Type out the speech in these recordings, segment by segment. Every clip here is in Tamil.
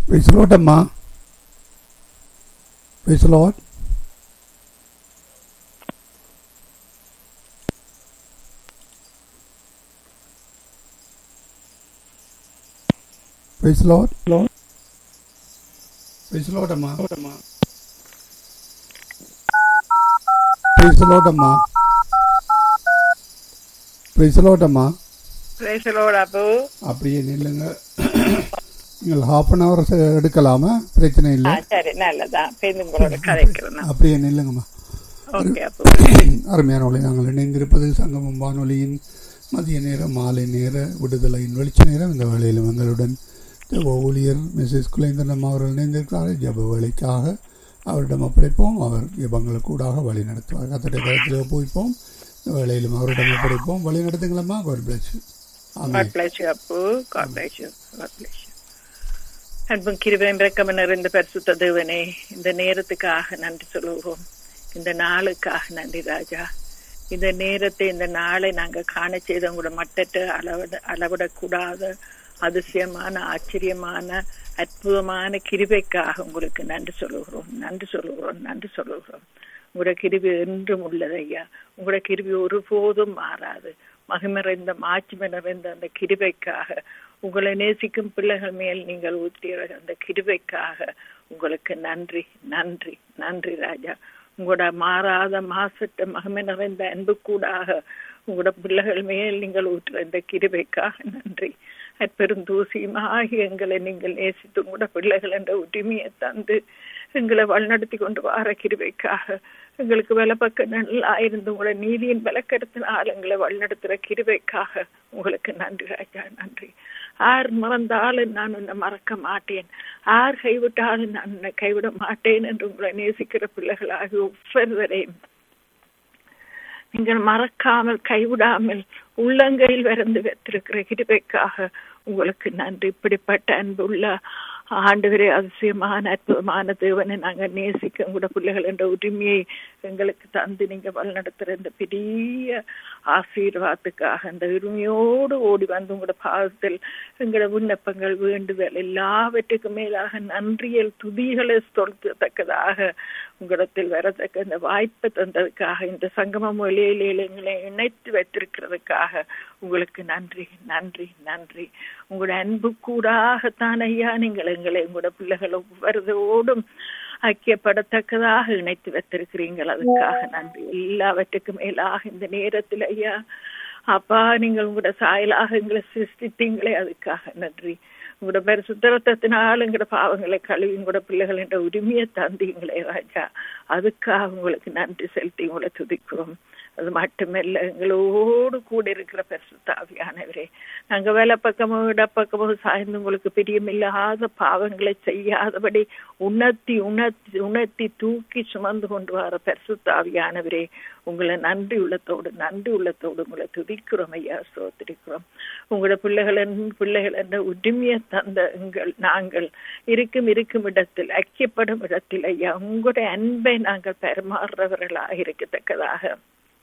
Praise the Lord, அம்மா Praise the Lord. Praise the Lord. Lord. Praise the Lord, அம்மா Praise the Lord, அம்மா Praise the Lord, அம்மா Praise the Lord, அப்பு அப்படியே நில்லுங்க நீங்கள் ஹாஃப் அன் ஹவர் எடுக்கலாமா பிரச்சனை ஆ, இல்லை சரி நல்லதான் பேருந்து உங்களோட கதைக்கிறேன் நான். அப்படியே நில்லுங்கம்மா ஓகே அப்பு அருமையானவளை நாங்கள் இணைந்திருப்பது சங்கமம் வானொலியின் மதிய நேரம் மாலை நேர விடுதலையின் வெளிச்ச நேரம் இந்த வேளையிலும் எங்களுடன் ஜெப ஊழியர் மிஸ்ஸஸ் குலேந்திரன் அவர்கள் இணைந்திருக்கிறார்கள் ஜெப வேலைக்காக அவரிடம் ஒப்படைப்போம் அவர் ஜெபங்களுக்கு கூடாக வழி நடத்துவார் கத்தடை கருத்தில் ஒப்புவிப்போம் இந்த வேளையிலும் அவரிடம் ஒப்படைப்போம் வழி நடத்துங்களம்மா காட் பிளஸ் ஆமாம் God bless you, அப்பு God bless you. God bless you. அன்பும் கிருபையும் இரக்கம் நிறைந்த பரிசுத்த தேவனே இந்த நேரத்துக்காக நன்றி சொல்லுவோம் இந்த நாளுக்காக நன்றி ராஜா இந்த நேரத்தை இந்த நாளை நாங்க காண செய்த உங்களோட மட்டற்ற அளவிட அளவிடக்கூடாத அதிசயமான ஆச்சரியமான அற்புதமான கிருபைக்காக உங்களுக்கு நன்றி சொல்லுகிறோம் நன்றி சொல்லுகிறோம் நன்றி சொல்லுகிறோம் உங்களோட கிருபி என்றும் உள்ளது ஐயா உங்களோட கிருபி ஒருபோதும் மாறாது மகிமறைந்த மாட்சிமை நிறைந்த அந்த கிருபைக்காக உங்களை நேசிக்கும் பிள்ளைகள் மேல் நீங்கள் ஊற்றிய அந்த கிருபைக்காக உங்களுக்கு நன்றி நன்றி நன்றி ராஜா உங்களோட மாறாத மாசற்ற மகிமை நிறைந்த அன்பு கூடாக உங்களோட பிள்ளைகள் மேல் நீங்கள் ஊற்றுற இந்த கிருபைக்காக நன்றி பெருந்தூசியுமாகி எங்களை நீங்கள் நேசித்து உங்களோட பிள்ளைகள் என்ற உரிமையை தந்து எங்களை வழிநடத்தி கொண்டு வார கிருபைக்காக எங்களுக்கு விலப்பக்க நல்லா இருந்து உங்களோட நீதியின் விலக்கெடுத்தினால் எங்களை வழிநடத்துற கிருபைக்காக உங்களுக்கு நன்றி ராஜா நன்றி ஆர் மறந்தாலும் நான் உன்னை மறக்க மாட்டேன் ஆர் கைவிட்டாலும் நான் உன்னை கைவிட மாட்டேன் என்று உங்களை நேசிக்கிற பிள்ளைகளாக ஒவ்வொருவரையும் நீங்கள் மறக்காமல் கைவிடாமல் உள்ளங்கையில் விரந்து வைத்திருக்கிற கிருபைக்காக உங்களுக்கு நன்றி இப்படிப்பட்ட அன்புள்ள ஆண்டவரே அதிசயமான அற்புதமான தேவனை நாங்கள் நேசிக்க உங்களோட பிள்ளைகள் என்ற உரிமையை எங்களுக்கு தந்து நீங்க வழிநடத்துற இந்த பெரிய ஆசீர்வாதத்துக்காக அந்த உரிமையோடு ஓடி வந்து உங்களோட பாதத்தில் எங்களோட விண்ணப்பங்கள் வேண்டுதல் எல்லாவற்றுக்கும் மேலாக நன்றியல் துதிகளை செலுத்தத்தக்கதாக உங்களிடத்தில் வரத்தக்க இந்த வாய்ப்பை தந்ததுக்காக இந்த சங்கம மொழியிலே எங்களை இணைத்து வைத்திருக்கிறதுக்காக உங்களுக்கு நன்றி நன்றி நன்றி உங்களோட அன்பு கூடாகத்தான் ஐயா நீங்கள் எங்களை உங்களோட பிள்ளைகள் ஒவ்வொருதோடும் ஐக்கியப்படத்தக்கதாக இணைத்து வைத்திருக்கிறீர்கள் அதுக்காக நன்றி எல்லாவற்றுக்கும் மேலாக இந்த நேரத்தில் ஐயா அப்பா நீங்கள் உங்களோட சாயலாக எங்களை சிருஷ்டித்தீங்களே அதுக்காக நன்றி உங்களோட பரிசுத்தரத்தினால் எங்களோட பாவங்களை கழுவி உங்களோட பிள்ளைகள் என்ற உரிமையை தந்தீங்களே ராஜா அதுக்காக உங்களுக்கு நன்றி செலுத்தி உங்களை துதிக்கிறோம் அது மட்டுமல்ல எங்களோடு கூட இருக்கிற பரிசுத்தாவியானவரே நாங்க வேலை பக்கமோ இடப்பக்கமோ சாய்ந்து உங்களுக்கு பிரியமில்லாத பாவங்களை செய்யாதபடி உணர்த்தி உணர்த்தி உணர்த்தி தூக்கி சுமந்து கொண்டு வர பரிசுத்தாவியானவரே உங்களை நன்றி உள்ளத்தோடு நன்றி உள்ளத்தோடு உங்களை துதிக்கிறோம் ஐயா சோத்திரிக்கிறோம் உங்களோட பிள்ளைகள் பிள்ளைகள் என்ற உரிமையை தந்த எங்கள் நாங்கள் இருக்கும் இருக்கும் இடத்தில் ஐக்கியப்படும் இடத்தில் ஐயா உங்களுடைய அன்பை நாங்கள் பரிமாறுறவர்களாக இருக்கத்தக்கதாக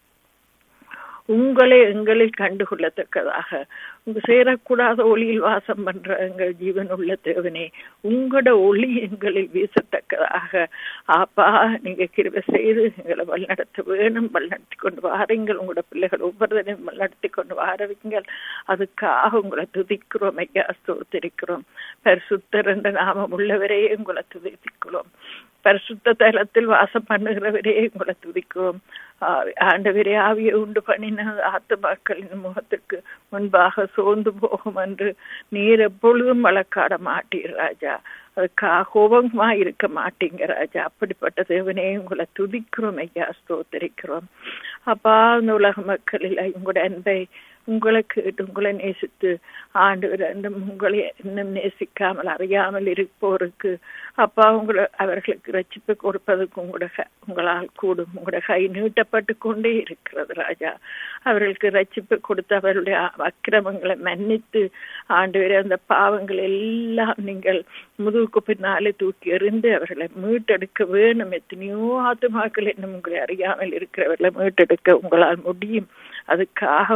உங்களை எங்களில் கண்டுகொள்ளத்தக்கதாக உங்க சேரக்கூடாத ஒளியில் வாசம் பண்ற எங்கள் ஜீவன் உள்ள தேவனே உங்களோட ஒளி எங்களில் வீசத்தக்கதாக ஆப்பா நீங்க கிருப செய்து எங்களை வழிநடத்த வேணும் வழிநடத்தி கொண்டு வாருங்கள் உங்களோட பிள்ளைகள் ஒவ்வொருத்தரையும் வழிநடத்தி கொண்டு வாரவீங்கள் அதுக்காக உங்களை துதிக்கிறோம் ஐயா ஸ்தோத்திரிக்கிறோம் பரிசுத்தர் என்ற நாமம் உள்ளவரே உங்களை துதிக்கிறோம் பரிசுத்த தலத்தில் வாசம் பண்ணுகிறவரே உங்களை துதிக்கிறோம் ஆண்டவரே ஆவியை உண்டு பண்ணின ஆத்துமாக்களின் முகத்துக்கு முன்பாக சோர்ந்து போகும் என்று நீர் எப்பொழுதும் வழக்காட மாட்டீர் ராஜா அதுக்காக கோபமா இருக்க மாட்டீங்க ராஜா அப்படிப்பட்ட தேவனே உங்களை துதிக்கிறோம் ஐயா ஸ்தோத்தரிக்கிறோம் அப்பா அந்த உலக மக்களில் உங்களோட அன்பை உங்களை கேட்டு உங்களை நேசித்து ஆண்டு உங்களை இன்னும் நேசிக்காமல் அறியாமல் இருப்போருக்கு அப்பா உங்களை அவர்களுக்கு ரச்சிப்பு கொடுப்பதற்கு உங்களோட உங்களால் கூடும் உங்களோட கை நீட்டப்பட்டு கொண்டே இருக்கிறது ராஜா அவர்களுக்கு ரச்சிப்பு கொடுத்து அவருடைய அக்கிரமங்களை மன்னித்து ஆண்டு அந்த பாவங்கள் எல்லாம் நீங்கள் முதுகுக்கு பின்னாலே தூக்கி எறிந்து அவர்களை மீட்டெடுக்க வேணும் எத்தனையோ ஆத்துமாக்கள் இன்னும் உங்களை அறியாமல் இருக்கிறவர்களை மீட்டெடுக்க உங்களால் முடியும் அதுக்காக